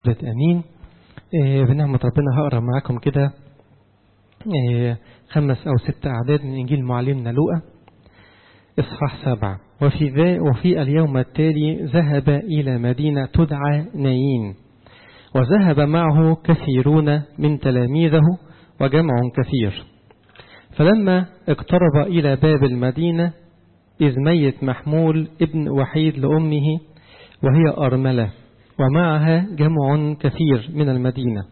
أمين آه بنعمة ربنا هقرأ معاكم كده آه خمس أو ست أعداد من إنجيل معلمنا لوقا إصحاح سبعة وفي, ذا وفي اليوم التالي ذهب إلى مدينة تدعى نايين وذهب معه كثيرون من تلاميذه وجمع كثير فلما اقترب إلى باب المدينة إذ ميت محمول ابن وحيد لأمه وهي أرملة ومعها جمع كثير من المدينة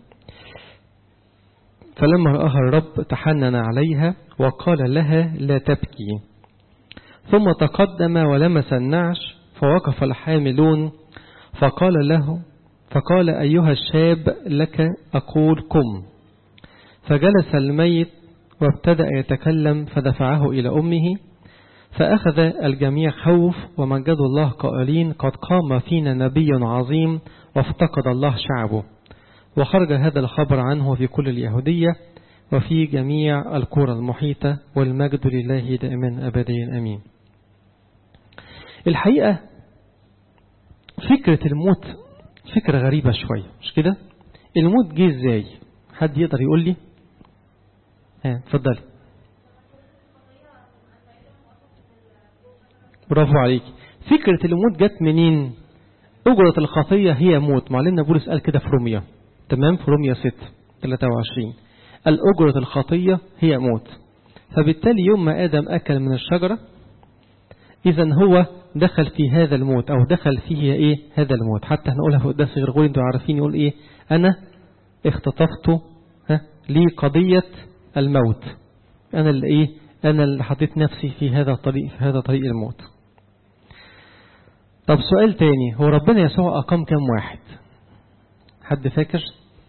فلما رآها الرب تحنن عليها وقال لها لا تبكي ثم تقدم ولمس النعش فوقف الحاملون فقال له فقال أيها الشاب لك أقول قم فجلس الميت وابتدأ يتكلم فدفعه إلى أمه فأخذ الجميع خوف ومجدوا الله قائلين قد قام فينا نبي عظيم وافتقد الله شعبه وخرج هذا الخبر عنه في كل اليهودية وفي جميع القرى المحيطة والمجد لله دائما أبديا أمين الحقيقة فكرة الموت فكرة غريبة شوية مش كده الموت جه ازاي حد يقدر يقول لي ها اتفضلي برافو عليك فكرة الموت جت منين أجرة الخطية هي موت معلمنا بولس قال كده في روميا تمام في روميا 6 23 قال أجرة الخطية هي موت فبالتالي يوم ما آدم أكل من الشجرة إذا هو دخل في هذا الموت أو دخل فيه إيه هذا الموت حتى هنقولها في قداس غرغوري أنتوا عارفين يقول إيه أنا اختطفت ها لي قضية الموت أنا اللي إيه أنا اللي حطيت نفسي في هذا الطريق في هذا طريق الموت طب سؤال تاني هو ربنا يسوع أقام كم واحد حد فاكر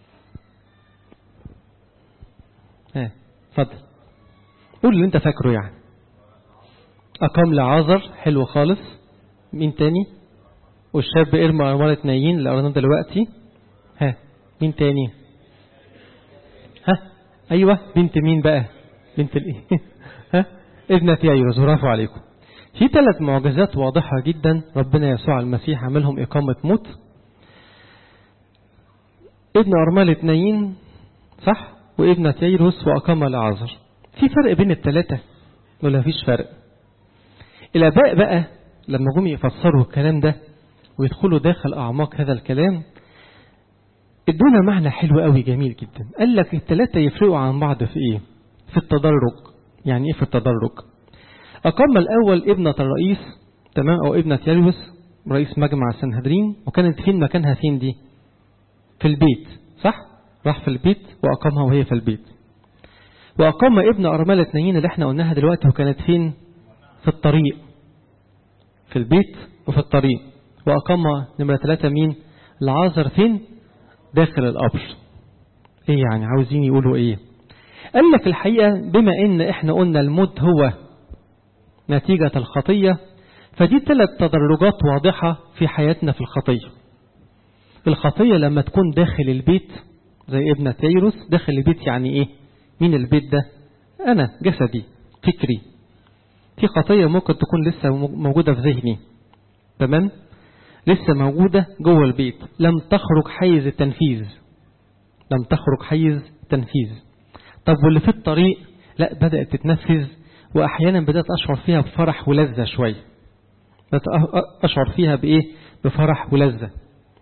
ها اتفضل قول اللي انت فاكره يعني أقام لعازر حلو خالص مين تاني والشاب إرمى أرملة نايين اللي قريناه دلوقتي ها مين تاني ها أيوة بنت مين بقى بنت الإيه ها ابنة يايروس برافو عليكم في ثلاث معجزات واضحة جدا ربنا يسوع المسيح عملهم إقامة موت ابن أرملة نايين صح وابنة يايروس وأقام العازر في فرق بين الثلاثة ولا فيش فرق الآباء بقى لما جم يفسروا الكلام ده ويدخلوا داخل أعماق هذا الكلام ادونا معنى حلو قوي جميل جدا قال لك الثلاثة يفرقوا عن بعض في ايه في التدرج يعني ايه في التدرج أقام الأول ابنة الرئيس تمام أو ابنة يلوس رئيس مجمع السنهدرين وكانت فين مكانها فين دي في البيت صح راح في البيت وأقامها وهي في البيت وأقام ابن أرملة نايين اللي احنا قلناها دلوقتي وكانت فين في الطريق في البيت وفي الطريق وأقام نمرة ثلاثة مين العازر فين داخل القبر ايه يعني عاوزين يقولوا ايه قال لك الحقيقة بما ان احنا قلنا الموت هو نتيجة الخطية فدي ثلاث تدرجات واضحة في حياتنا في الخطية الخطية لما تكون داخل البيت زي ابنة تيروس داخل البيت يعني ايه مين البيت ده انا جسدي فكري في خطية ممكن تكون لسه موجودة في ذهني تمام لسه موجودة جوه البيت لم تخرج حيز التنفيذ لم تخرج حيز التنفيذ طب واللي في الطريق لا بدأت تتنفذ وأحيانا بدأت أشعر فيها بفرح ولذة شوية بدأت أشعر فيها بإيه بفرح ولذة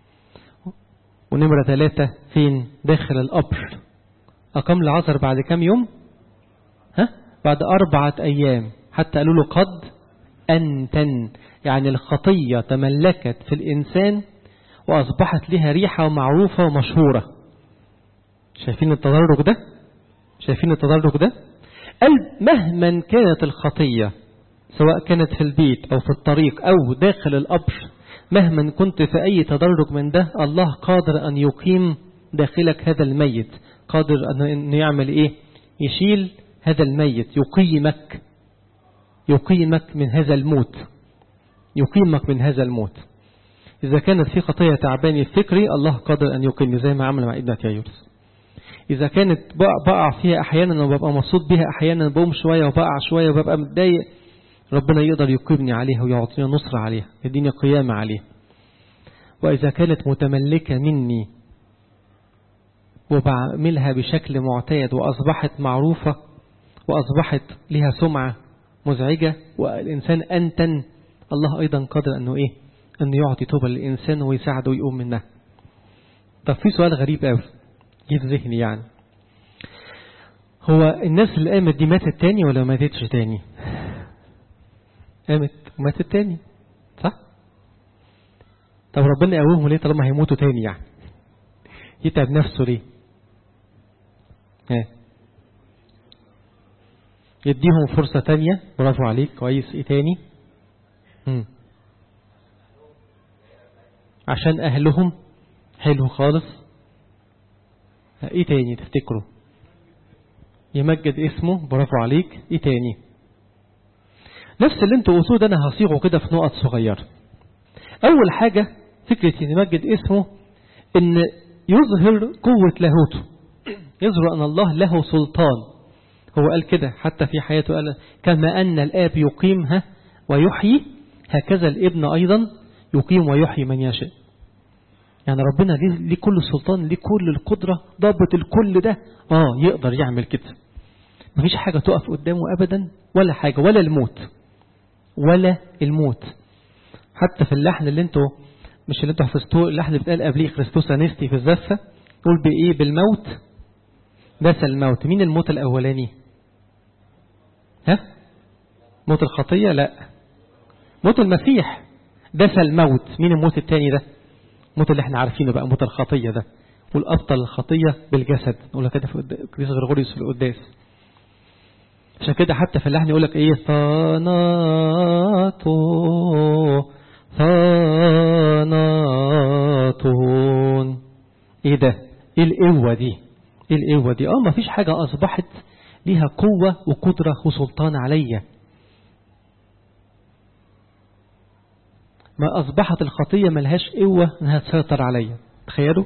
ونمرة ثلاثة فين داخل القبر أقام العصر بعد كام يوم ها بعد أربعة أيام حتى قالوا له قد أنتن يعني الخطية تملكت في الإنسان وأصبحت لها ريحة ومعروفة ومشهورة شايفين التدرج ده شايفين التدرج ده قال مهما كانت الخطية سواء كانت في البيت أو في الطريق أو داخل القبر مهما كنت في أي تدرج من ده الله قادر أن يقيم داخلك هذا الميت قادر أن يعمل إيه يشيل هذا الميت يقيمك يقيمك من هذا الموت يقيمك من هذا الموت إذا كانت في خطية تعباني الفكري الله قادر أن يقيمني زي ما عمل مع ابنة يايورس إذا كانت بقع فيها أحيانا وببقى مبسوط بها أحيانا بقوم شوية وبقع شوية وببقى متضايق ربنا يقدر يقيمني عليها ويعطينا نصرة عليها يديني قيامة عليها وإذا كانت متملكة مني وبعملها بشكل معتاد وأصبحت معروفة وأصبحت لها سمعة مزعجة والإنسان أنتن الله أيضا قادر أنه إيه أنه يعطي توبة للإنسان ويساعده ويقوم منها طب في سؤال غريب قوي جه في ذهني يعني هو الناس اللي قامت دي ماتت تاني ولا ما ماتتش تاني قامت وماتت تاني صح طب ربنا يقومهم ليه طالما هيموتوا تاني يعني يتعب نفسه ليه ها يديهم فرصة تانية برافو عليك كويس ايه تاني مم. عشان اهلهم حلو خالص ايه تاني تفتكروا يمجد اسمه برافو عليك ايه تاني نفس اللي انتوا قلتوه ده انا هصيغه كده في نقط صغيرة اول حاجة فكرة يمجد اسمه ان يظهر قوة لاهوته يظهر ان الله له سلطان هو قال كده حتى في حياته قال كما ان الاب يقيمها ويحيي هكذا الابن ايضا يقيم ويحيي من يشاء يعني ربنا ليه, ليه كل السلطان ليه كل القدرة ضابط الكل ده اه يقدر يعمل كده مفيش حاجة تقف قدامه أبدا ولا حاجة ولا الموت ولا الموت حتى في اللحن اللي انتوا مش اللي انتوا حفظتوه اللحن اللي بيتقال قبليه خريستوس انستي في الزفة قول بإيه بالموت دس الموت مين الموت الأولاني ها موت الخطية لا موت المسيح دس الموت مين الموت التاني ده موت اللي احنا عارفينه بقى موت الخطية ده والأبطل الخطية بالجسد نقولها كده في كريس غرغوريوس في القداس عشان كده حتى في اللحن يقول لك ايه ثاناتو ثاناتون ايه ده ايه القوة دي ايه القوة دي اه ما فيش حاجة اصبحت ليها قوة وقدرة وسلطان عليا ما أصبحت الخطية ملهاش قوة أنها تسيطر عليا تخيلوا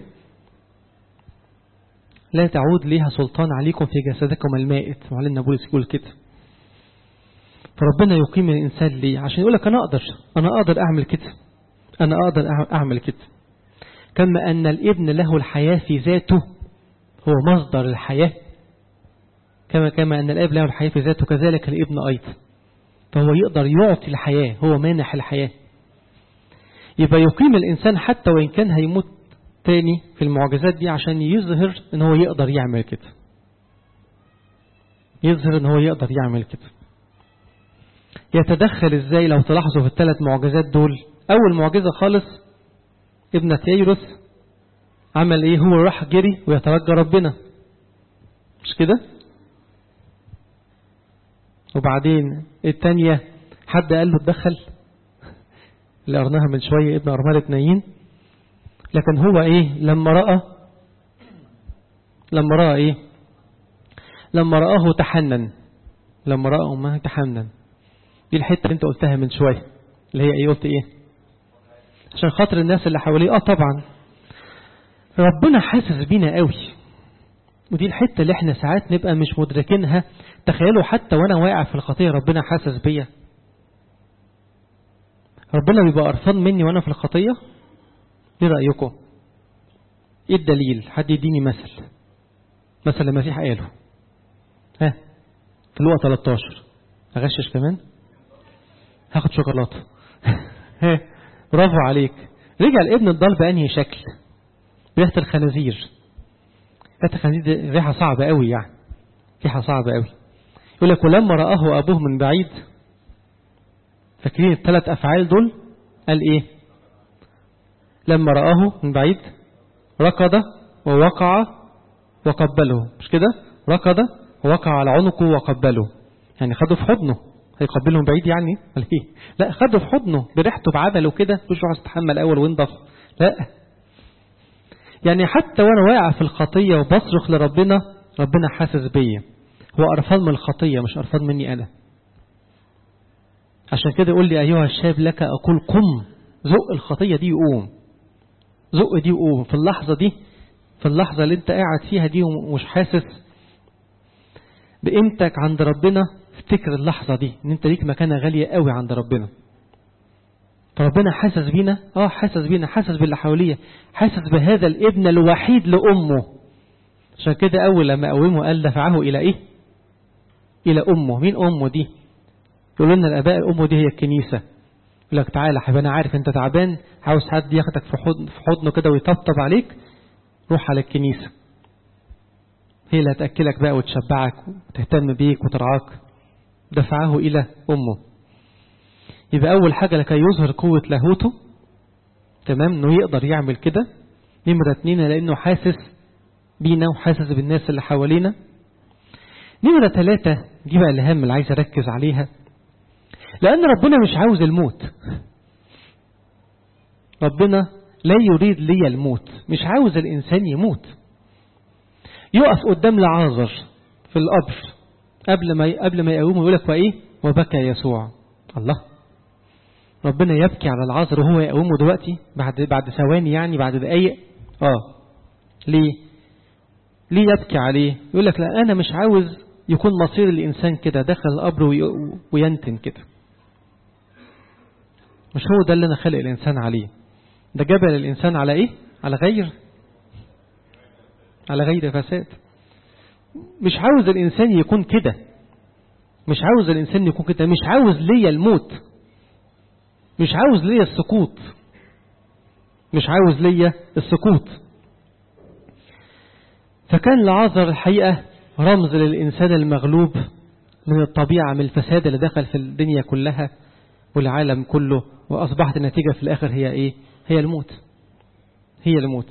لا تعود ليها سلطان عليكم في جسدكم المائت وعلينا بولس يقول كده فربنا يقيم الإنسان ليه عشان يقول لك أنا أقدر أنا أقدر أعمل كده أنا أقدر أعمل كده كما أن الابن له الحياة في ذاته هو مصدر الحياة كما كما أن الاب له الحياة في ذاته كذلك الابن أيضا فهو يقدر يعطي الحياة هو مانح الحياة يبقى يقيم الإنسان حتى وإن كان هيموت تاني في المعجزات دي عشان يظهر ان هو يقدر يعمل كده يظهر ان هو يقدر يعمل كده يتدخل ازاي لو تلاحظوا في الثلاث معجزات دول اول معجزة خالص ابنة ييروس عمل ايه هو راح جري ويترجى ربنا مش كده وبعدين التانية حد قال له اتدخل اللي قرناها من شوية ابن أرملة نايين لكن هو ايه لما رأى لما رأى ايه لما رآه تحنن لما رأى أمه تحنن دي الحتة اللي انت قلتها من شوية اللي هي ايه قلت ايه عشان خاطر الناس اللي حواليه اه طبعا ربنا حاسس بينا قوي ودي الحتة اللي احنا ساعات نبقى مش مدركينها تخيلوا حتى وانا واقع في الخطية ربنا حاسس بيا ربنا بيبقى قرفان مني وانا في الخطية ايه رأيكم ايه الدليل حد يديني مثل مثل المسيح قاله ها في الوقت 13 اغشش كمان هاخد شوكولاته ها برافو عليك رجع الابن الضال بأنهي شكل ريحة الخنازير ريحة الخنازير دي ريحة صعبة قوي يعني ريحة صعبة قوي يقول لك ولما رآه أبوه من بعيد فاكرين الثلاث أفعال دول قال إيه لما رآه من بعيد ركض ووقع وقبله مش كده ركض ووقع على عنقه وقبله يعني خده في حضنه هيقبله من بعيد يعني ولا ايه لا خده في حضنه بريحته بعبله كده مش روح استحمى الاول وانضف لا يعني حتى وانا واقع في الخطيه وبصرخ لربنا ربنا حاسس بيا هو قرفان من الخطيه مش قرفان مني انا عشان كده يقول لي ايها الشاب لك اقول قم زق الخطيه دي وقوم زق دي وقوم في اللحظة دي في اللحظة اللي انت قاعد فيها دي ومش حاسس بقيمتك عند ربنا افتكر اللحظة دي ان انت ليك مكانة غالية قوي عند ربنا فربنا حاسس بينا اه حاسس بينا حاسس باللي حواليه حاسس بهذا الابن الوحيد لأمه عشان كده أول لما قومه قال دفعه إلى إيه إلى أمه مين أمه دي يقولوا لنا الآباء أمه دي هي الكنيسة يقول لك تعالى حبيبي أنا عارف أنت تعبان عاوز حد ياخدك في حضن في حضنه كده ويطبطب عليك روح على الكنيسة هي اللي هتأكلك بقى وتشبعك وتهتم بيك وترعاك دفعه إلى أمه يبقى أول حاجة لكي يظهر قوة لاهوته تمام انه يقدر يعمل كده نمرة اتنين لانه حاسس بينا وحاسس بالناس اللي حوالينا نمرة ثلاثة دي بقى الأهم اللي عايز أركز عليها لأن ربنا مش عاوز الموت ربنا لا يريد لي الموت مش عاوز الإنسان يموت يقف قدام لعازر في القبر قبل ما قبل ما يقوم يقول لك وإيه وبكى يسوع الله ربنا يبكي على العذر وهو يقومه دلوقتي بعد بعد ثواني يعني بعد دقايق اه ليه ليه يبكي عليه يقول لك لا انا مش عاوز يكون مصير الانسان كده دخل القبر وينتن كده مش هو ده اللي انا خلق الانسان عليه ده جبل الانسان على ايه على غير على غير فساد مش عاوز الانسان يكون كده مش عاوز الانسان يكون كده مش عاوز ليا الموت مش عاوز ليا السقوط مش عاوز ليا السقوط فكان لعازر الحقيقة رمز للإنسان المغلوب من الطبيعة من الفساد اللي دخل في الدنيا كلها والعالم كله وأصبحت النتيجة في الآخر هي إيه هي الموت هي الموت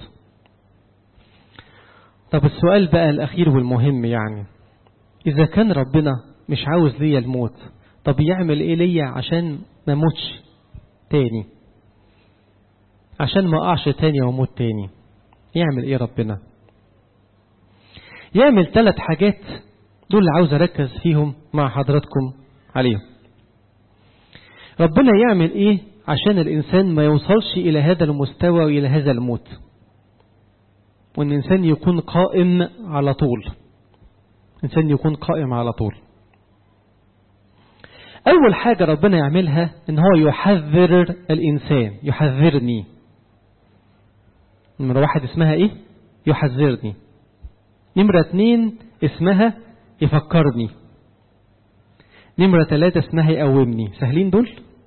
طب السؤال بقى الأخير والمهم يعني إذا كان ربنا مش عاوز ليا الموت طب يعمل إيه ليا عشان ما موتش تاني عشان ما أقعش تاني وأموت تاني يعمل إيه ربنا يعمل ثلاث حاجات دول اللي عاوز أركز فيهم مع حضراتكم عليهم ربنا يعمل إيه عشان الإنسان ما يوصلش إلى هذا المستوى وإلى هذا الموت وأن الإنسان يكون قائم على طول الإنسان يكون قائم على طول أول حاجة ربنا يعملها إن هو يحذر الإنسان يحذرني نمرة واحد اسمها إيه يحذرني نمرة اتنين اسمها يفكرني نمرة ثلاثة اسمها يقومني سهلين دول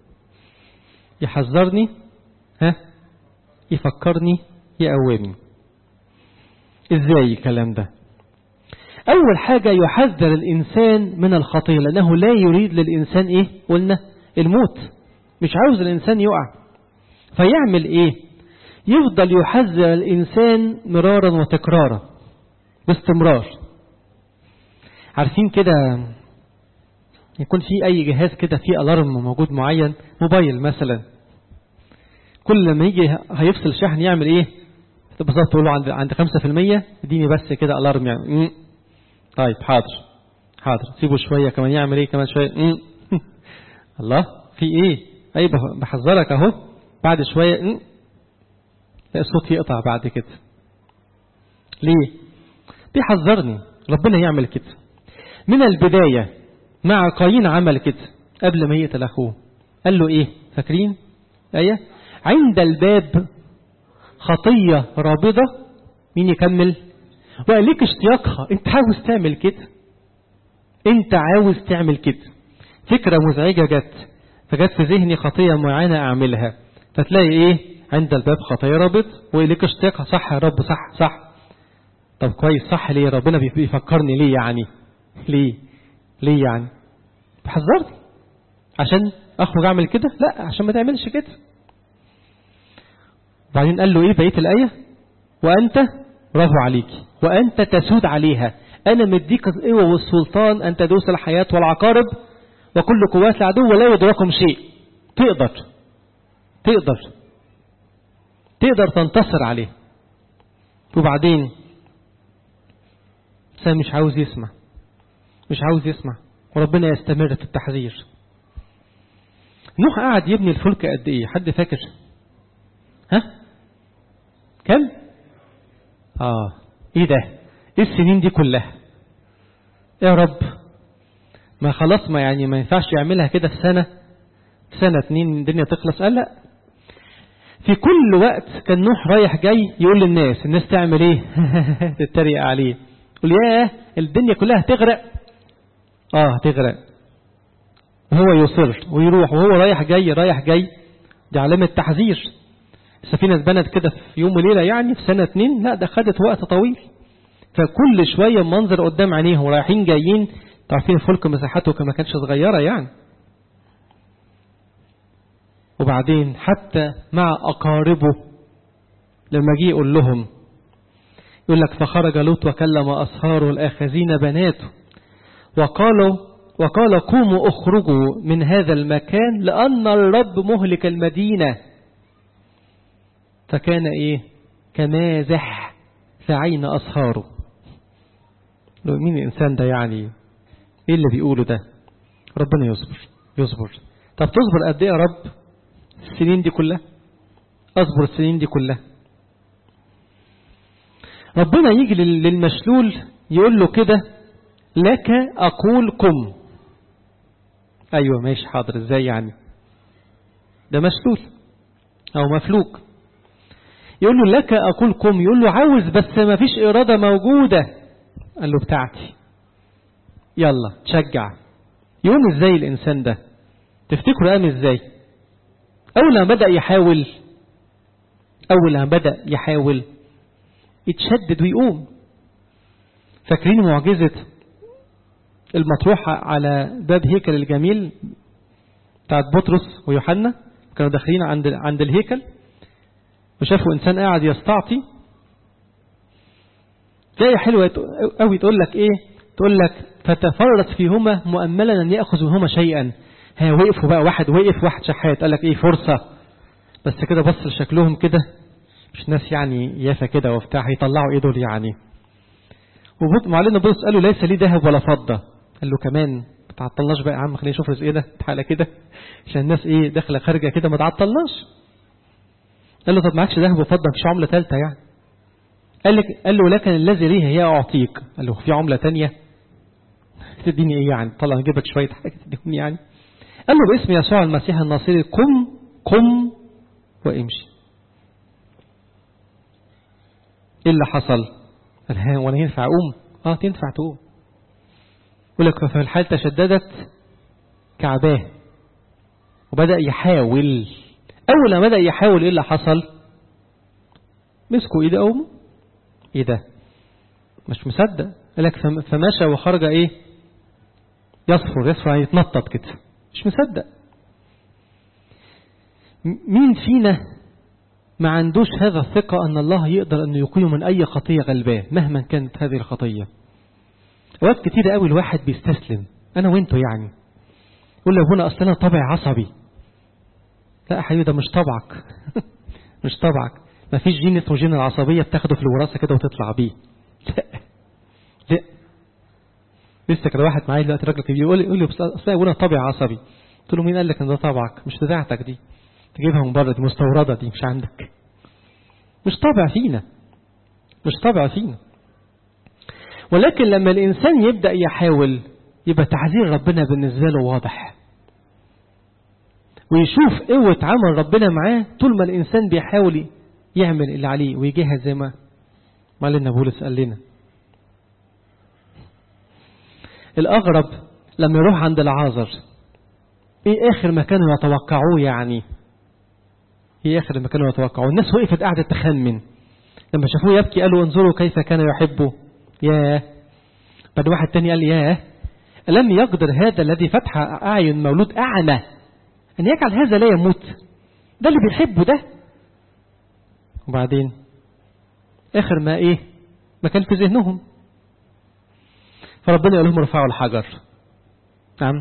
يحذرني ها يفكرني يقومني ازاي الكلام ده أول حاجة يحذر الإنسان من الخطية لأنه لا يريد للإنسان إيه قلنا الموت مش عاوز الإنسان يقع فيعمل إيه يفضل يحذر الإنسان مرارا وتكرارا باستمرار عارفين كده يكون في أي جهاز كده فيه ألارم موجود معين موبايل مثلا كل لما يجي هيفصل شحن يعمل إيه بالظبط تقول له عند عند 5% اديني بس كده ألارم يعني طيب حاضر حاضر سيبه شوية كمان يعمل ايه كمان شوية مم. الله في ايه اي بحذرك اهو بعد شوية مم. لا الصوت يقطع بعد كده ليه بيحذرني ربنا يعمل كده من البداية مع قايين عمل كده قبل ما يقتل اخوه قال له ايه فاكرين ايه عند الباب خطية رابضة مين يكمل وقال لك اشتياقها انت عاوز تعمل كده انت عاوز تعمل كده فكرة مزعجة جت فجت في ذهني خطية معينة اعملها فتلاقي ايه عند الباب خطية رابط وقال لك اشتياقها صح يا رب صح صح طب كويس صح ليه ربنا بيفكرني ليه يعني ليه ليه يعني بحذرني عشان اخرج اعمل كده لا عشان ما تعملش كده بعدين قال له ايه بقيه الايه وانت برافو عليك وأنت تسود عليها أنا مديك القوة والسلطان أن تدوس الحياة والعقارب وكل قوات العدو ولا يدركم شيء تقدر تقدر تقدر تنتصر عليه وبعدين سام مش عاوز يسمع مش عاوز يسمع وربنا يستمر في التحذير نوح قاعد يبني الفلك قد ايه حد فاكر ها كم اه ايه ده ايه السنين دي كلها يا رب ما خلاص ما يعني ما ينفعش يعملها كده في سنة في سنة اتنين الدنيا تخلص قال لا في كل وقت كان نوح رايح جاي يقول للناس الناس تعمل ايه تتريق عليه يقول ياه الدنيا كلها هتغرق اه هتغرق وهو يصر ويروح وهو رايح جاي رايح جاي دي علامة تحذير السفينة اتبنت كده في يوم وليلة يعني في سنة اتنين لا ده خدت وقت طويل فكل شوية منظر قدام عينيهم رايحين جايين تعرفين الفلك مساحته كما كانش صغيرة يعني وبعدين حتى مع أقاربه لما جه يقول لهم يقول لك فخرج لوط وكلم أصهاره الآخذين بناته وقالوا وقال قوموا اخرجوا من هذا المكان لأن الرب مهلك المدينة فكان إيه كمازح في عين أصهاره لو مين الإنسان ده يعني إيه اللي بيقوله ده ربنا يصبر يصبر طب تصبر قد إيه يا رب السنين دي كلها أصبر السنين دي كلها ربنا يجي للمشلول يقول له كده لك أقول قم أيوة ماشي حاضر إزاي يعني ده مشلول أو مفلوك يقول له لك أقول قم يقول له عاوز بس ما فيش إرادة موجودة قال له بتاعتي يلا تشجع يقوم إزاي الإنسان ده تفتكروا قام إزاي أول ما بدأ يحاول أول ما بدأ يحاول يتشدد ويقوم فاكرين معجزة المطروحة على باب هيكل الجميل بتاعت بطرس ويوحنا كانوا داخلين عند عند الهيكل وشافوا إنسان قاعد يستعطي جاية حلوة قوي تقول لك إيه تقول لك فتفرط فيهما مؤملا أن يأخذ منهما شيئا ها وقفوا بقى واحد وقف واحد شحات قال لك إيه فرصة بس كده بص لشكلهم كده مش ناس يعني يافا كده وبتاع هيطلعوا ايه دول يعني ومعلنا بص قال له ليس لي ذهب ولا فضة قال له كمان ما تعطلناش بقى يا عم خلينا نشوف رزق ايه ده تعالى كده عشان الناس ايه داخله خارجه كده ما تعطلناش قال له طب معكش ذهب وفضة مفيش عملة ثالثة يعني قال لك قال له لكن الذي ليه هي اعطيك قال له في عملة ثانيه تديني ايه يعني طلع نجيب لك شويه حاجه تديهم يعني قال له باسم يسوع المسيح الناصري قم قم وامشي ايه اللي حصل قال ها وانا ينفع اقوم اه تنفع تقوم يقول لك فالحال تشددت كعباه وبدأ يحاول أول ما بدأ يحاول إيه اللي حصل مسكوا إيده أمه إيه ده مش مصدق قال لك فمشى وخرج إيه يصفر يصفر يعني يتنطط كده مش مصدق مين فينا ما عندوش هذا الثقة أن الله يقدر أن يقيم من أي خطية غلباه مهما كانت هذه الخطية أوقات كتير قوي الواحد بيستسلم أنا وإنتوا يعني يقول له هنا أصلا طبع عصبي لا يا حبيبي ده مش طبعك مش طبعك ما فيش جين اسمه جين العصبية بتاخده في الوراثة كده وتطلع بيه لا لا لسه كده واحد معايا دلوقتي راجل كبير يقول لي يقول لي اصل ابونا طبع عصبي قلت له مين قال لك ان ده طبعك مش بتاعتك دي تجيبها من بره دي مستوردة دي مش عندك مش طبع فينا مش طبع فينا ولكن لما الإنسان يبدأ يحاول يبقى تعذير ربنا بالنسبة له واضح ويشوف قوة عمل ربنا معاه طول ما الإنسان بيحاول يعمل اللي عليه ويجهز زي ما معلنا بولس قال لنا الأغرب لما يروح عند العازر ايه اخر ما كانوا يتوقعوه يعني ايه اخر ما كانوا يتوقعوه الناس وقفت قاعدة تخمن لما شافوه يبكي قالوا انظروا كيف كان يحبه ياه بعد واحد تاني قال ياه ألم يقدر هذا الذي فتح أعين مولود أعمى أن يجعل هذا لا يموت ده اللي بيحبه ده وبعدين آخر ما إيه ما كان في ذهنهم فربنا يقول لهم ارفعوا الحجر نعم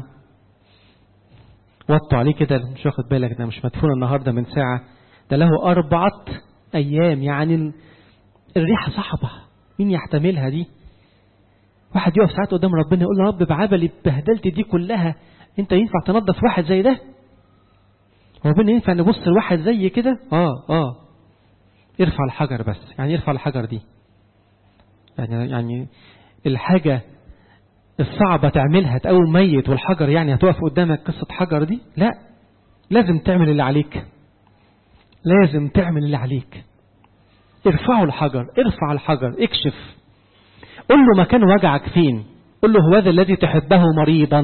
وطوا عليه كده مش واخد بالك ده مش مدفون النهارده من ساعة ده له أربعة أيام يعني الريحة صعبة مين يحتملها دي واحد يقف ساعات قدام ربنا يقول له رب بعبلي بهدلت دي كلها انت ينفع تنظف واحد زي ده ربنا ينفع نبص لواحد زي كده اه اه ارفع الحجر بس يعني ارفع الحجر دي يعني يعني الحاجة الصعبة تعملها تقوم ميت والحجر يعني هتقف قدامك قصة حجر دي لا لازم تعمل اللي عليك لازم تعمل اللي عليك ارفعوا الحجر ارفع الحجر اكشف قل له مكان وجعك فين قل له هو هذا الذي تحبه مريضا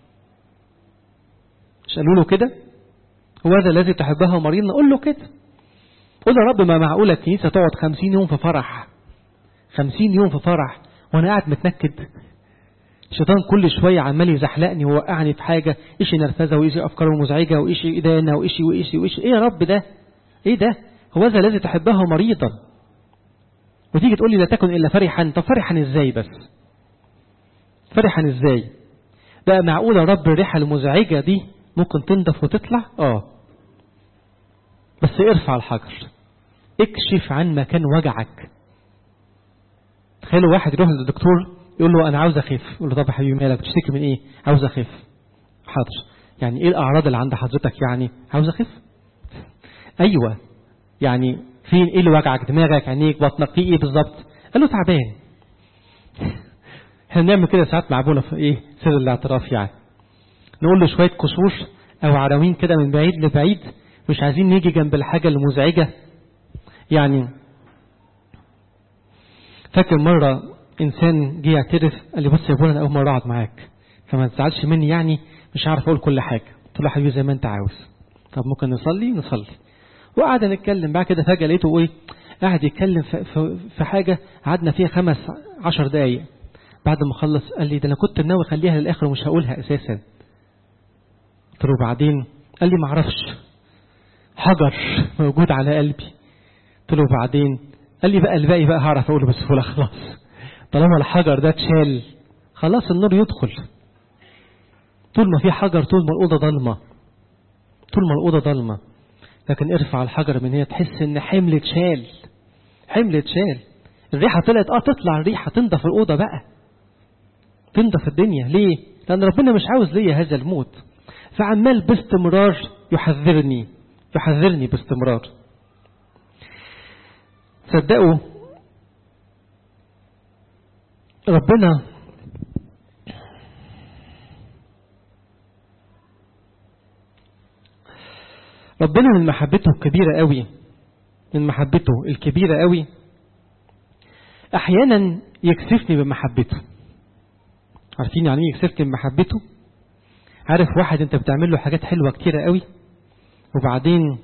مش قالوا له كده هو هذا الذي تحبه مريضا قل له كده قل يا رب ما معقولة الكنيسة تقعد خمسين يوم في فرح خمسين يوم في فرح وانا قاعد متنكد الشيطان كل شوية عمال يزحلقني ووقعني في حاجة إيش نرفزة وإيش أفكار مزعجة وإيش إدانة وإيش وإيش وإيش إيه يا رب ده إيه ده هو ذا الذي تحبه مريضا وتيجي تقول لي لا تكن إلا فرحا طب فرحا إزاي بس فرحا إزاي ده معقولة رب الريحة المزعجة دي ممكن تنضف وتطلع آه بس ارفع الحجر اكشف عن مكان وجعك تخيلوا واحد يروح للدكتور يقول له أنا عاوز أخف يقول له طب يا حبيبي مالك بتشتكي من إيه عاوز أخف حاضر يعني إيه الأعراض اللي عند حضرتك يعني عاوز أخف أيوة يعني فين إيه اللي وجعك دماغك عينيك بطنك في إيه بالظبط قال له تعبان احنا بنعمل كده ساعات مع ابونا في إيه سر الاعتراف يعني نقول له شوية كسوش أو عراوين كده من بعيد لبعيد مش عايزين نيجي جنب الحاجة المزعجة يعني فاكر مرة إنسان جه يعترف قال لي بص يا ابونا أنا أول مرة أقعد معاك فما تزعلش مني يعني مش عارف أقول كل حاجة قلت له حبيبي زي ما أنت عاوز طب ممكن نصلي نصلي وقعد نتكلم بعد كده فجأة لقيته إيه قاعد يتكلم في, في, في حاجة قعدنا فيها خمس عشر دقايق بعد ما خلص قال لي ده أنا كنت ناوي أخليها للآخر ومش هقولها أساسا قلت له بعدين قال لي معرفش حجر موجود على قلبي قلت له بعدين قال لي بقى الباقي بقى هعرف أقوله بسهولة خلاص طالما الحجر ده اتشال خلاص النور يدخل طول ما في حجر طول ما الأوضة ضلمة طول ما الأوضة ضلمة لكن ارفع الحجر من هنا تحس ان حمل اتشال حمل اتشال الريحة طلعت اه تطلع الريحة تنضف الأوضة بقى تنضف الدنيا ليه لأن ربنا مش عاوز ليا هذا الموت فعمال باستمرار يحذرني يحذرني باستمرار صدقوا ربنا ربنا من محبته الكبيرة قوي من محبته الكبيرة قوي احيانا يكسفني بمحبته عارفين يعني ايه يكسفني بمحبته عارف واحد انت بتعمل له حاجات حلوة كتيرة قوي وبعدين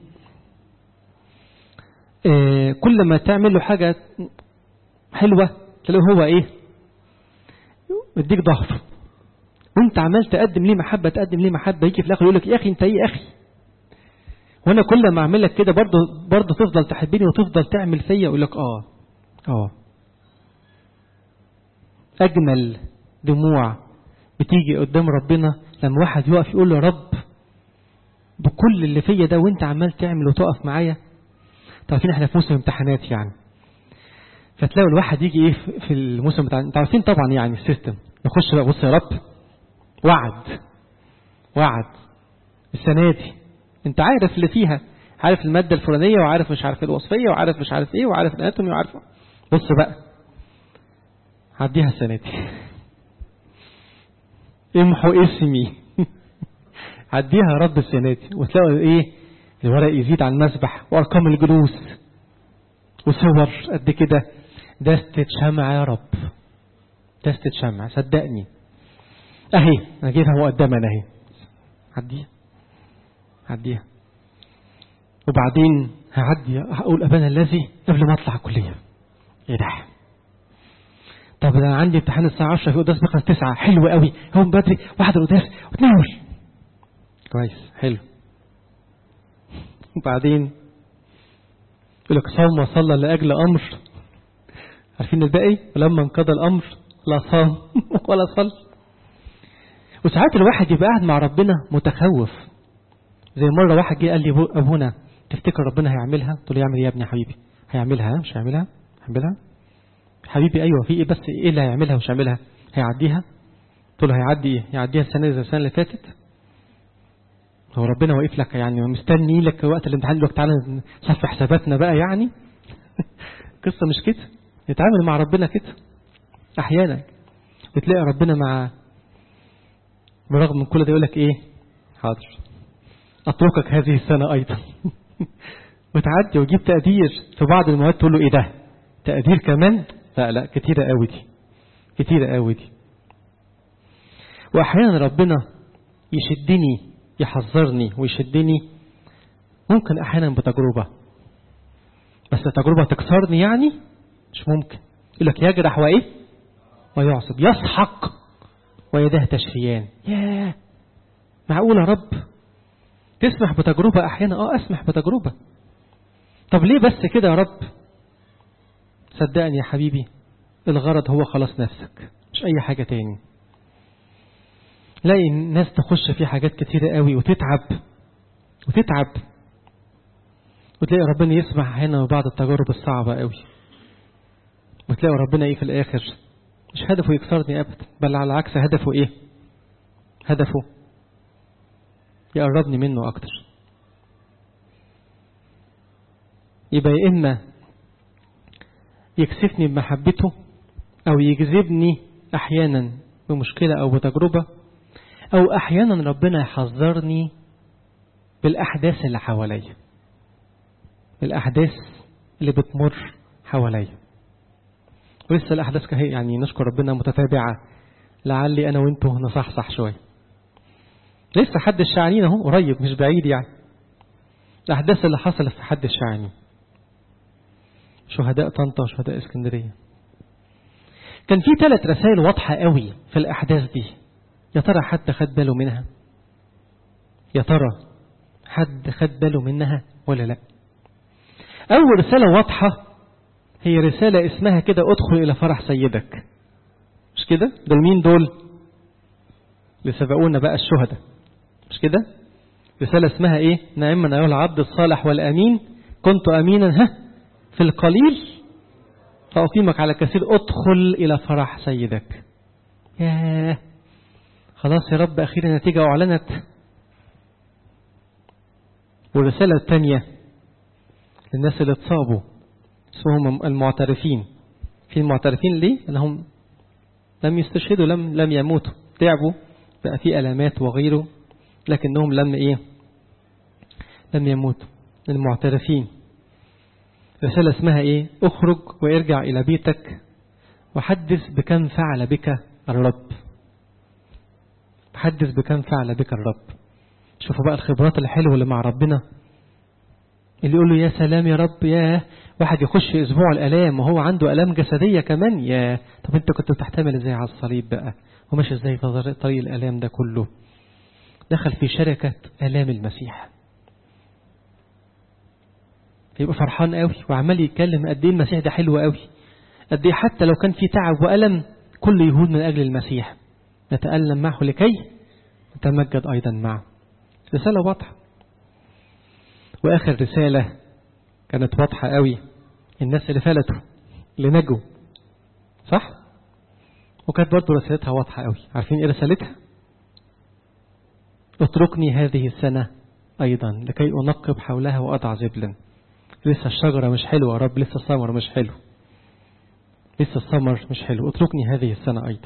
آه كل ما تعمل له حاجة حلوة تلاقيه هو ايه مديك ظهر وانت عمال تقدم ليه محبة تقدم ليه محبة يجي في الاخر يقول لك يا اخي انت ايه يا اخي وانا كل ما اعمل لك كده برضه برضه تفضل تحبني وتفضل تعمل فيا يقول لك اه اه اجمل دموع بتيجي قدام ربنا لما واحد يقف يقول له يا رب بكل اللي فيا ده وانت عمال تعمل وتقف معايا تعرفين احنا في موسم امتحانات يعني فتلاقوا الواحد يجي ايه في الموسم بتاع انتوا عارفين طبعا يعني السيستم نخش بقى بص يا رب وعد وعد السنه دي انت عارف اللي فيها عارف المادة الفلانية وعارف مش عارف الوصفية وعارف مش عارف ايه وعارف الاناتومي وعارف بص بقى عديها السنة دي امحوا اسمي عديها يا رب السنة دي وتلاقوا ايه الورق يزيد على المسبح وارقام الجلوس وصور قد كده دستة شمع يا رب دستة شمع صدقني اهي انا جيتها مقدما اهي عديها عديها وبعدين هعدي هقول أبانا الذي قبل ما أطلع الكلية إيه ده طب أنا عندي امتحان الساعة 10 في قداس بكرة 9 حلو قوي هو بدري واحد القداس وتناول كويس حلو وبعدين يقول لك صام وصلى لأجل أمر عارفين الباقي ولما انقضى الأمر لا صام ولا صلى وساعات الواحد يبقى قاعد مع ربنا متخوف زي مرة واحد جه قال لي أبونا تفتكر ربنا هيعملها قلت له يعمل ايه يا ابني يا حبيبي هيعملها مش هيعملها هيعملها حبيبي ايوه في ايه بس ايه اللي هيعملها مش هيعملها هيعديها قلت له هيعدي ايه هيعديها السنه زي السنه اللي فاتت هو ربنا واقف لك يعني مستني لك وقت الامتحان يقول لك تعالى نصفي حساباتنا بقى يعني قصه مش كده نتعامل مع ربنا كده احيانا بتلاقي ربنا مع برغم من كل ده يقول لك ايه حاضر أتركك هذه السنة أيضا وتعدي وتجيب تقدير في بعض المواد تقول له ايه ده تقدير كمان لا لا كتيرة قوي دي كتيرة قوي دي واحيانا ربنا يشدني يحذرني ويشدني ممكن احيانا بتجربة بس التجربة تكسرني يعني مش ممكن يقول لك يجرح وايه ويعصب يسحق ويداه تشفيان ياه معقول يا رب تسمح بتجربة احيانا اه اسمح بتجربة طب ليه بس كده يا رب صدقني يا حبيبي الغرض هو خلاص نفسك مش اي حاجة تاني لاقي الناس تخش في حاجات كتيرة قوي وتتعب وتتعب وتلاقي ربنا يسمح هنا بعض التجارب الصعبة قوي وتلاقي ربنا ايه في الاخر مش هدفه يكسرني ابدا بل على العكس هدفه ايه هدفه يقربني منه اكتر يبقى يا اما يكسفني بمحبته او يجذبني احيانا بمشكلة او بتجربة او احيانا ربنا يحذرني بالاحداث اللي حواليا الاحداث اللي بتمر حواليا ولسه الاحداث كهي يعني نشكر ربنا متتابعة لعلي انا وانتو نصحصح شوية لسه حد الشعانين اهو قريب مش بعيد يعني الاحداث اللي حصلت في حد الشعانين شهداء طنطا وشهداء اسكندرية كان في ثلاث رسائل واضحة قوي في الأحداث دي يا ترى حد خد باله منها يا ترى حد خد باله منها ولا لا أول رسالة واضحة هي رسالة اسمها كده ادخل إلى فرح سيدك مش كده دول مين دول اللي سبقونا بقى الشهداء مش كده رسالة اسمها ايه نعم أيها العبد الصالح والأمين كنت أمينا ها في القليل فأقيمك على كثير ادخل إلى فرح سيدك ياه خلاص يا رب أخيرا النتيجة أعلنت والرسالة الثانية للناس اللي اتصابوا اسمهم المعترفين في المعترفين ليه؟ لأنهم لم يستشهدوا لم لم يموتوا تعبوا بقى في ألامات وغيره لكنهم لم إيه لم يموتوا المعترفين رسالة اسمها ايه اخرج وارجع الى بيتك وحدث بكم فعل بك الرب حدث بكم فعل بك الرب شوفوا بقى الخبرات الحلوة اللي مع ربنا اللي يقول له يا سلام يا رب يا واحد يخش في اسبوع الالام وهو عنده الام جسدية كمان يا طب انت كنت بتحتمل ازاي على الصليب بقى وماشي ازاي في طريق الالام ده كله دخل في شركة الام المسيح يبقى فرحان قوي وعمال يتكلم قد ايه المسيح ده حلو قوي قد ايه حتى لو كان في تعب وألم كل يهود من أجل المسيح نتألم معه لكي نتمجد أيضا معه رسالة واضحة وآخر رسالة كانت واضحة قوي الناس اللي فلتوا اللي نجوا صح وكانت برضه رسالتها واضحة قوي عارفين ايه رسالتها اتركني هذه السنة أيضا لكي أنقب حولها وأضع زبلا لسه الشجرة مش حلوة يا رب لسه الثمر مش حلو لسه الثمر مش حلو اتركني هذه السنة أيضا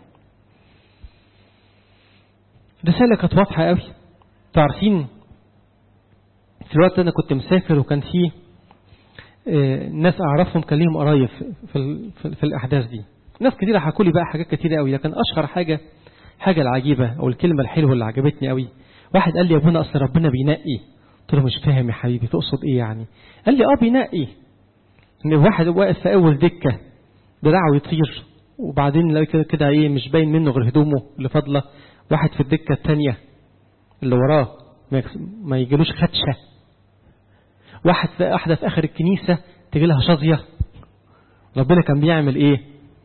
رسالة كانت واضحة قوي تعرفين في الوقت أنا كنت مسافر وكان في ناس أعرفهم كان ليهم قرايب في, في, في الأحداث دي ناس كتير حكوا لي بقى حاجات كتيرة قوي لكن أشهر حاجة حاجة العجيبة أو الكلمة الحلوة اللي عجبتني قوي واحد قال لي يا ابونا أصل ربنا بينقي قلت له مش فاهم يا حبيبي تقصد ايه يعني قال لي اه بينقي ان واحد واقف في اول دكة دراعه يطير وبعدين كده كده ايه مش باين منه غير هدومه اللي فاضله واحد في الدكة التانية اللي وراه ما يجيلوش خدشة واحد في واحدة في اخر الكنيسة تجي لها شظية ربنا كان بيعمل ايه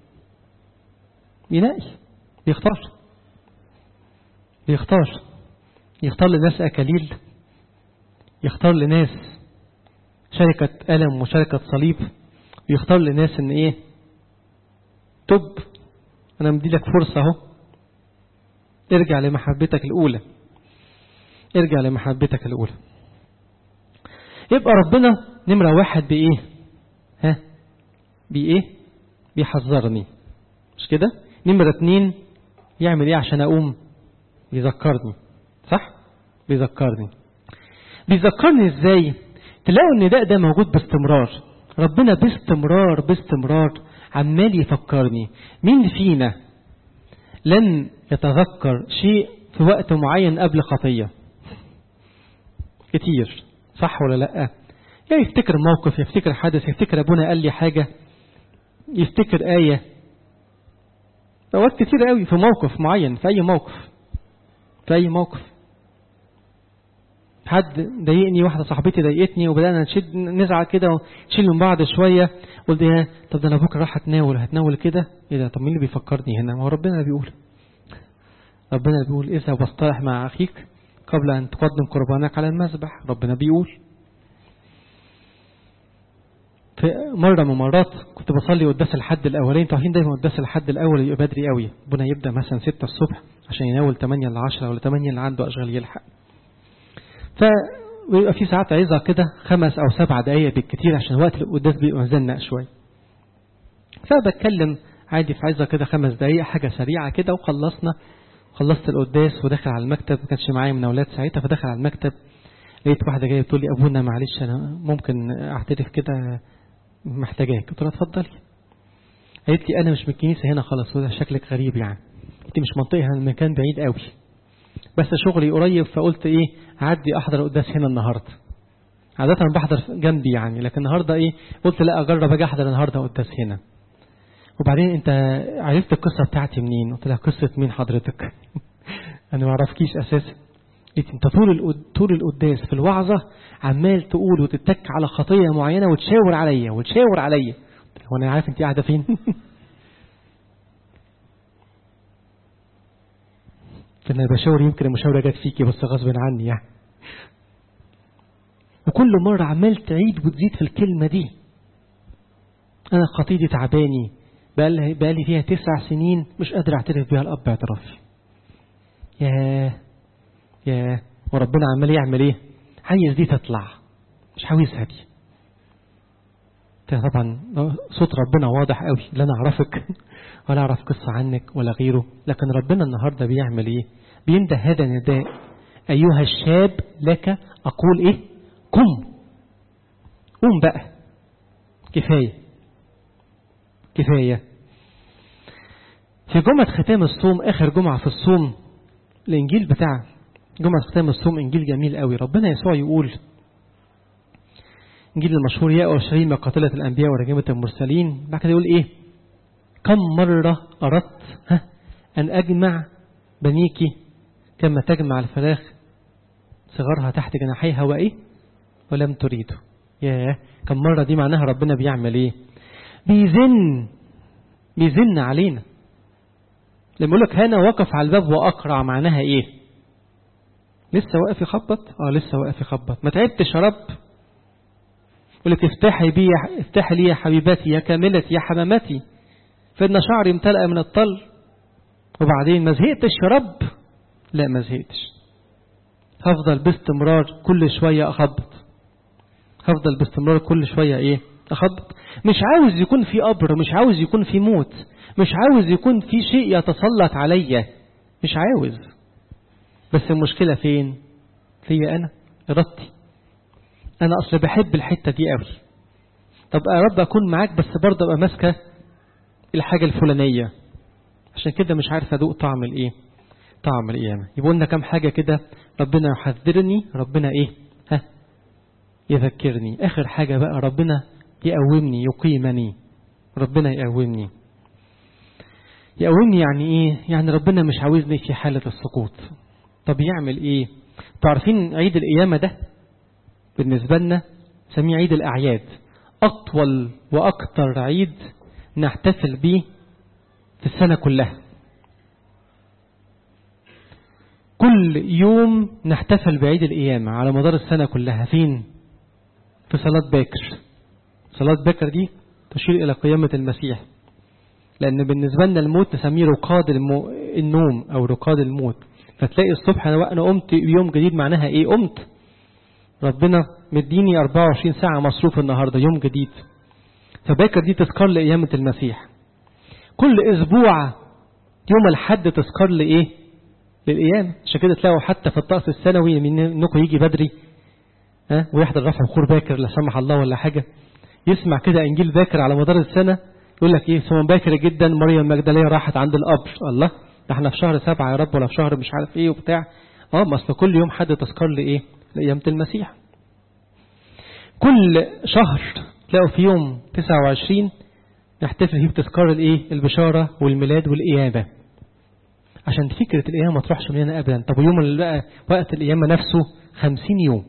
بينقي بيختار بيختار يختار لناس أكاليل يختار لناس شركة ألم وشركة صليب ويختار لناس ان ايه تب انا مدي لك فرصة اهو ارجع لمحبتك الاولى ارجع لمحبتك الاولى يبقى ربنا نمرة واحد بايه ها بايه بيحذرني مش كده نمرة اتنين يعمل ايه عشان اقوم بيذكرني صح بيذكرني بيذكرني ازاي تلاقوا النداء ده موجود باستمرار ربنا باستمرار باستمرار عمال يفكرني مين فينا لن يتذكر شيء في وقت معين قبل خطية كتير صح ولا لا يا يفتكر موقف يفتكر حدث يفتكر ابونا قال لي حاجة يفتكر آية اوقات كتير قوي في موقف معين في اي موقف في اي موقف حد ضايقني واحده صاحبتي ضايقتني وبدانا نشد نزعل كده ونشيل من بعض شويه قلت يا طب ده انا بكره راح اتناول هتناول كده ايه ده طب مين اللي بيفكرني هنا ما هو ربنا اللي بيقول ربنا اللي بيقول اذهب واصطلح مع اخيك قبل ان تقدم قربانك على المذبح ربنا بيقول في مرة من مرات كنت بصلي قداس الحد الأولين انتوا عارفين دايما قداس الحد الأول يبقى بدري قوي ربنا يبدأ مثلا 6 الصبح عشان يناول 8 ل 10 ولا 8 اللي عنده أشغال يلحق فبيبقى في ساعات عظة كده خمس أو سبع دقايق بالكتير عشان وقت القداس بيبقى مزنق شوية فبتكلم عادي في عظة كده خمس دقايق حاجة سريعة كده وخلصنا خلصت القداس وداخل على المكتب ما كانش معايا من أولاد ساعتها فدخل على المكتب لقيت واحدة جاية بتقول لي أبونا معلش أنا ممكن أعترف كده محتاجاك قلت لها اتفضلي قالت لي انا مش من الكنيسه هنا خالص وده شكلك غريب يعني انت مش منطقه هنا المكان بعيد قوي بس شغلي قريب فقلت ايه عدي احضر قداس هنا النهارده عادة بحضر جنبي يعني لكن النهارده ايه قلت لا اجرب اجي احضر النهارده قداس هنا وبعدين انت عرفت القصه بتاعتي منين قلت لها قصه مين حضرتك انا ما اعرفكيش اساسا قلت انت طول طول القداس في الوعظه عمال تقول وتتك على خطيه معينه وتشاور عليا وتشاور عليا هو انا عارف انت قاعده فين فانا بشاور يمكن المشاوره جت فيكي بس غصب عني يعني وكل مره عمال تعيد وتزيد في الكلمه دي انا خطيتي تعباني بقالي بقالي فيها تسع سنين مش قادر اعترف بيها الاب اعترافي ياه يا وربنا عمال يعمل ايه عايز دي تطلع مش عاوزها دي طبعا صوت ربنا واضح قوي لا انا اعرفك ولا اعرف قصة عنك ولا غيره لكن ربنا النهاردة بيعمل ايه بينده هذا النداء ايها الشاب لك اقول ايه قم قم بقى كفاية كفاية في جمعة ختام الصوم اخر جمعة في الصوم الانجيل بتاع جمعة ختام الصوم إنجيل جميل قوي ربنا يسوع يقول إنجيل المشهور يا أورشليم قاتلة الأنبياء ورجمة المرسلين بعد كده يقول إيه كم مرة أردت ها أن أجمع بنيكي كما تجمع الفراخ صغارها تحت جناحيها وإيه ولم تريدوا يا كم مرة دي معناها ربنا بيعمل إيه بيزن بيزن علينا لما يقول لك هنا وقف على الباب وأقرع معناها إيه لسه واقف يخبط اه لسه واقف يخبط ما تعبتش يا رب يقول لك افتحي بي افتحي لي يا حبيبتي يا كاملتي يا حمامتي فإن شعري امتلأ من الطل وبعدين ما زهقتش يا رب لا ما زهقتش هفضل باستمرار كل شوية أخبط هفضل باستمرار كل شوية إيه أخبط مش عاوز يكون في قبر مش عاوز يكون في موت مش عاوز يكون في شيء يتسلط عليا مش عاوز بس المشكلة فين فيا أنا إرادتي أنا أصل بحب الحتة دي قوي طب يا رب أكون معاك بس برضه أبقى ماسكة الحاجة الفلانية عشان كده مش عارف أدوق طعم الإيه طعم القيامة يبقى لنا كام حاجة كده ربنا يحذرني ربنا إيه ها يذكرني آخر حاجة بقى ربنا يقومني يقيمني ربنا يقومني يقومني يعني إيه يعني ربنا مش عاوزني في حالة السقوط طب يعمل إيه تعرفين عيد القيامة ده بالنسبة لنا سميه عيد الأعياد أطول وأكثر عيد نحتفل به في السنة كلها كل يوم نحتفل بعيد القيامة على مدار السنة كلها فين في صلاة باكر صلاة باكر دي تشير إلى قيامة المسيح لأن بالنسبة لنا الموت نسميه رقاد المو... النوم أو رقاد الموت فتلاقي الصبح أنا أنا قمت يوم جديد معناها إيه قمت ربنا مديني 24 ساعة مصروف النهاردة يوم جديد فباكر دي تذكر لقيامة المسيح كل أسبوع يوم الحد تذكر لإيه للقيامة عشان كده تلاقوا حتى في الطقس السنوي انكم يجي بدري ها ويحضر رفع بخور باكر لا سمح الله ولا حاجة يسمع كده انجيل باكر على مدار السنة يقول لك ايه ثم باكر جدا مريم المجدلية راحت عند القبر الله ده احنا في شهر سبعة يا رب ولا في شهر مش عارف ايه وبتاع اه ما اصل كل يوم حد تذكر لايه لقيامة المسيح كل شهر تلاقوا في يوم 29 نحتفل فيه بتذكار الايه البشارة والميلاد والقيامة عشان فكرة القيامة ما تروحش مننا ابدا طب ويوم اللي بقى وقت القيامة نفسه 50 يوم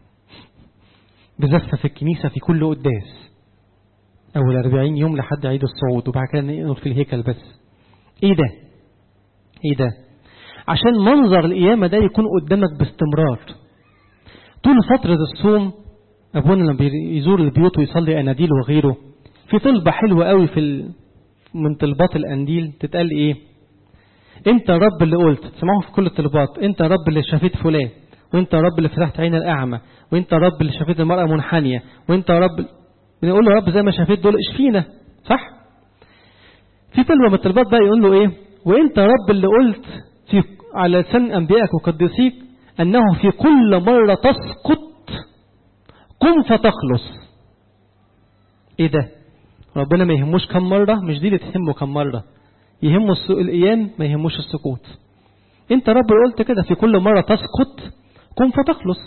بزفة في الكنيسة في كل قداس أول 40 يوم لحد عيد الصعود وبعد كده نقول في الهيكل بس إيه ده إيه ده عشان منظر القيامة ده يكون قدامك باستمرار طول فترة الصوم أبونا لما يزور البيوت ويصلي أناديل وغيره في طلبة حلوة قوي في ال... من طلبات الأنديل تتقال إيه أنت رب اللي قلت تسمعوه في كل الطلبات أنت رب اللي شفيت فلان وأنت رب اللي فتحت عين الأعمى وأنت رب اللي شفيت المرأة منحنية وأنت رب بنقول له رب زي ما شفيت دول اشفينا صح في طلبة من الطلبات بقى يقول له إيه وأنت رب اللي قلت في على لسان أنبيائك وقديسيك أنه في كل مرة تسقط قم فتخلص ايه ده ربنا ما يهموش كم مرة مش دي اللي تهمه كم مرة يهمه القيام ما يهموش السقوط انت رب قلت كده في كل مرة تسقط قم فتخلص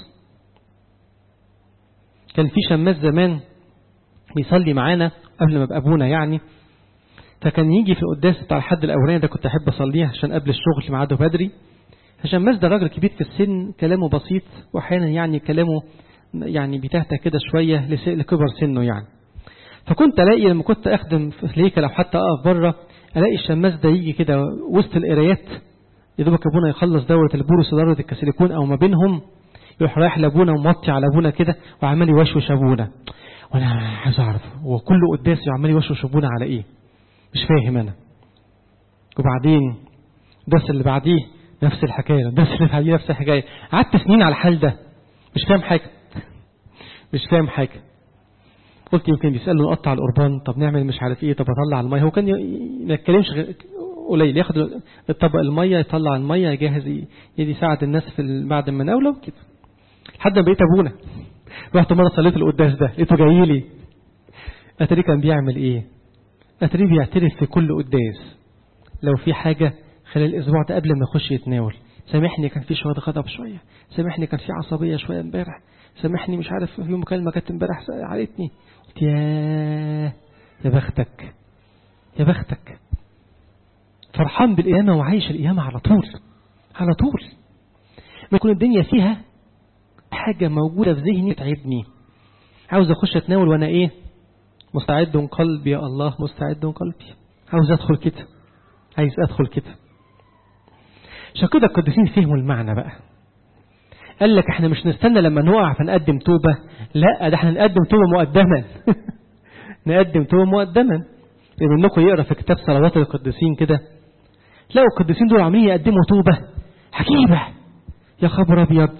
كان في شماس زمان بيصلي معانا قبل ما يبقى ابونا يعني فكان يجي في القداس بتاع الحد الاولاني ده كنت احب اصليه عشان قبل الشغل ميعاده بدري فشماس ده راجل كبير في السن كلامه بسيط واحيانا يعني كلامه يعني بيتهته كده شوية لكبر سنه يعني فكنت ألاقي لما كنت أخدم في الهيكل أو حتى أقف بره ألاقي الشماس ده يجي كده وسط القرايات يا دوبك أبونا يخلص دورة البورس ودورة الكسيليكون أو ما بينهم يروح رايح لأبونا وموطي على أبونا كده وعمال يوشوش أبونا وأنا عايز أعرف وكل قداسي عمال يوشوش أبونا على إيه مش فاهم أنا وبعدين الدرس اللي بعديه نفس الحكاية الدرس اللي بعديه نفس الحكاية قعدت سنين على الحال ده مش فاهم حاجة مش فاهم حاجة قلت يمكن بيسأله نقطع القربان طب نعمل مش عارف ايه طب اطلع المية هو كان ما يتكلمش قليل ياخد الطبق المية يطلع المية يجهز يدي يساعد الناس في بعد المناولة وكده لحد ما بقيت ابونا رحت مرة صليت القداس ده لقيته جاي لي اتري كان بيعمل ايه اتري بيعترف في كل قداس لو في حاجة خلال الاسبوع ده قبل ما يخش يتناول سامحني كان في شوية غضب شوية سامحني كان في عصبية شوية امبارح سامحني مش عارف في مكالمة كانت امبارح عليتني قلت يا يا بختك يا بختك فرحان بالقيامة وعايش القيامة على طول على طول ما يكون الدنيا فيها حاجة موجودة في ذهني تعبني عاوز اخش اتناول وانا ايه مستعد قلبي يا الله مستعد قلبي عاوز ادخل كده عايز ادخل كده عشان كده القديسين فهموا المعنى بقى قال لك احنا مش نستنى لما نقع فنقدم توبة لا ده احنا نقدم توبة مقدما نقدم توبة مقدما منكم يقرا في كتاب صلوات القديسين كده تلاقوا القديسين دول عاملين يقدموا توبة عجيبة يا خبر ابيض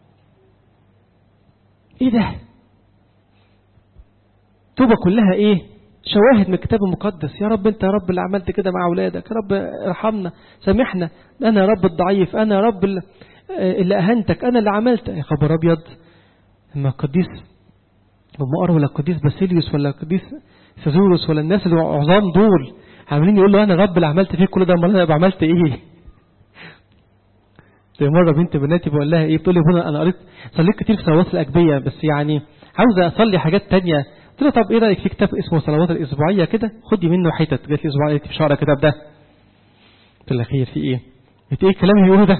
ايه ده توبة كلها ايه شواهد من الكتاب المقدس يا رب انت يا رب اللي عملت كده مع اولادك يا رب ارحمنا سامحنا انا يا رب الضعيف انا يا رب اللي اللي أهنتك أنا اللي عملت يا خبر أبيض لما القديس أم ولا القديس باسيليوس ولا القديس سازوروس ولا الناس اللي عظام دول عاملين يقول له أنا رب اللي عملت فيك كل ده أمال أنا عملت إيه زي مرة بنت بناتي بقول لها إيه بتقول لي هنا أنا قريت صليت كتير في صلوات الأجبية بس يعني عاوزة أصلي حاجات تانية قلت لها طب إيه رأيك في كتاب اسمه صلوات الأسبوعية كده خدي منه حتت قالت لي أسبوعية في شهر كتاب ده قلت لها خير في إيه قلت إيه الكلام اللي بيقوله ده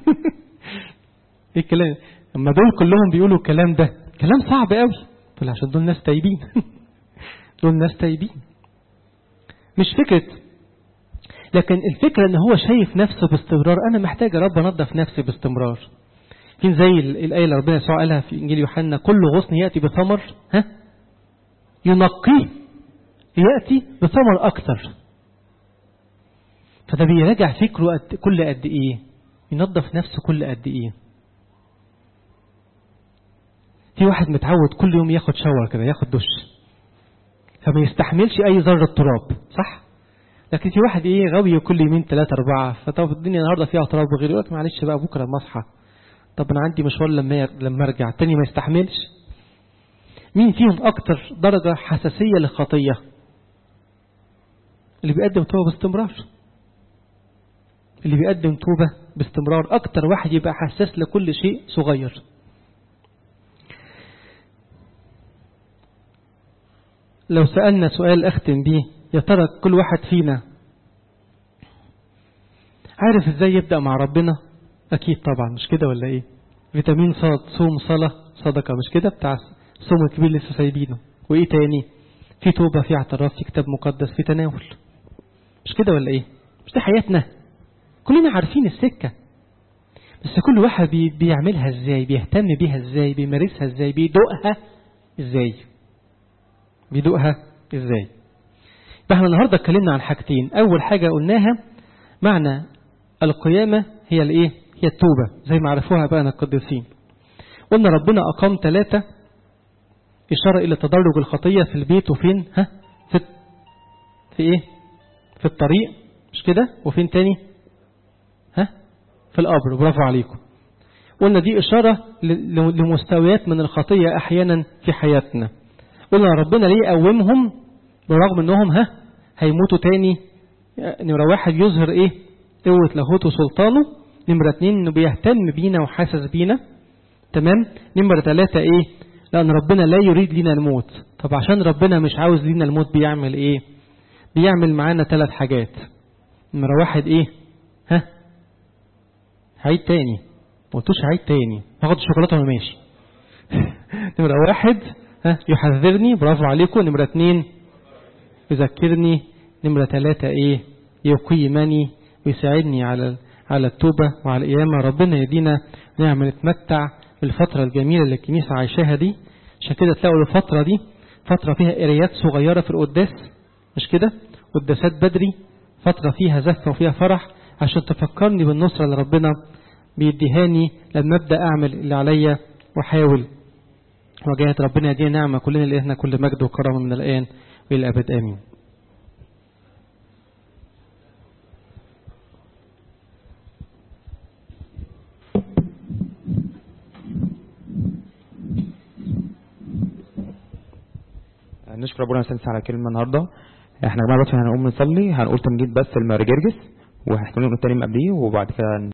ايه الكلام اما دول كلهم بيقولوا الكلام ده كلام صعب قوي قلت عشان دول ناس تايبين دول ناس تايبين مش فكرة لكن الفكرة ان هو شايف نفسه باستمرار انا محتاج يا رب انظف نفسي باستمرار فين زي الآية اللي ربنا يسوع قالها في إنجيل يوحنا كل غصن يأتي بثمر ها ينقيه يأتي بثمر أكثر فده بيراجع فكره قد كل قد إيه ينظف نفسه كل قد إيه في واحد متعود كل يوم ياخد شاور كده ياخد دش فما يستحملش أي ذرة تراب صح لكن في واحد ايه غاوي كل يومين ثلاثة أربعة فطب الدنيا النهاردة فيها تراب وغيره يقول لك معلش بقى بكرة لما أصحى طب أنا عندي مشوار لما لما أرجع التاني ما يستحملش مين فيهم أكتر درجة حساسية للخطية اللي بيقدم توبة باستمرار اللي بيقدم توبة باستمرار أكتر واحد يبقى حساس لكل شيء صغير لو سألنا سؤال أختم بيه يا ترى كل واحد فينا عارف ازاي يبدأ مع ربنا أكيد طبعا مش كده ولا ايه فيتامين صاد صوم صلاة صدقة مش كده بتاع صوم الكبير لسه سايبينه وايه تاني في توبة في اعتراف في كتاب مقدس في تناول مش كده ولا ايه مش دي حياتنا كلنا عارفين السكة بس كل واحد بي بيعملها ازاي بيهتم بيها ازاي بيمارسها ازاي بيدوقها ازاي بيدوقها ازاي احنا النهاردة اتكلمنا عن حاجتين اول حاجة قلناها معنى القيامة هي الايه هي التوبة زي ما عرفوها بقى القديسين قلنا ربنا اقام ثلاثة اشارة الى تدرج الخطية في البيت وفين ها في في ايه في الطريق مش كده وفين تاني ها في القبر برافو عليكم قلنا دي إشارة لمستويات من الخطية أحيانا في حياتنا قلنا ربنا ليه قومهم برغم أنهم ها هيموتوا تاني نمرة واحد يظهر إيه قوة لاهوته وسلطانه نمرة اتنين إنه بيهتم بينا وحاسس بينا تمام نمرة ثلاثة إيه لأن ربنا لا يريد لنا الموت طب عشان ربنا مش عاوز لنا الموت بيعمل إيه بيعمل معانا ثلاث حاجات نمرة واحد إيه ها هعيد تاني ما قلتوش هعيد تاني هاخد الشوكولاته وانا ماشي نمرة واحد ها يحذرني برافو عليكم نمرة اتنين يذكرني نمرة ثلاثة ايه يقيمني ويساعدني على على التوبة وعلى القيامة ربنا يدينا نعمل نتمتع بالفترة الجميلة اللي الكنيسة عايشاها دي عشان كده تلاقوا الفترة دي فترة فيها قرايات صغيرة في القداس مش كده قداسات بدري فترة فيها زفة وفيها فرح عشان تفكرني بالنصرة اللي ربنا بيديهاني لما ابدا اعمل اللي عليا واحاول وجاهة ربنا يدينا نعمه كلنا لإلهنا كل مجد وكرامه من الان والى الابد امين نشكر ربنا سنس على كلمة النهاردة احنا يا جماعة دلوقتي هنقوم نصلي هنقول تمجيد بس المرجرجس وهنقول التاني قبليه وبعد كده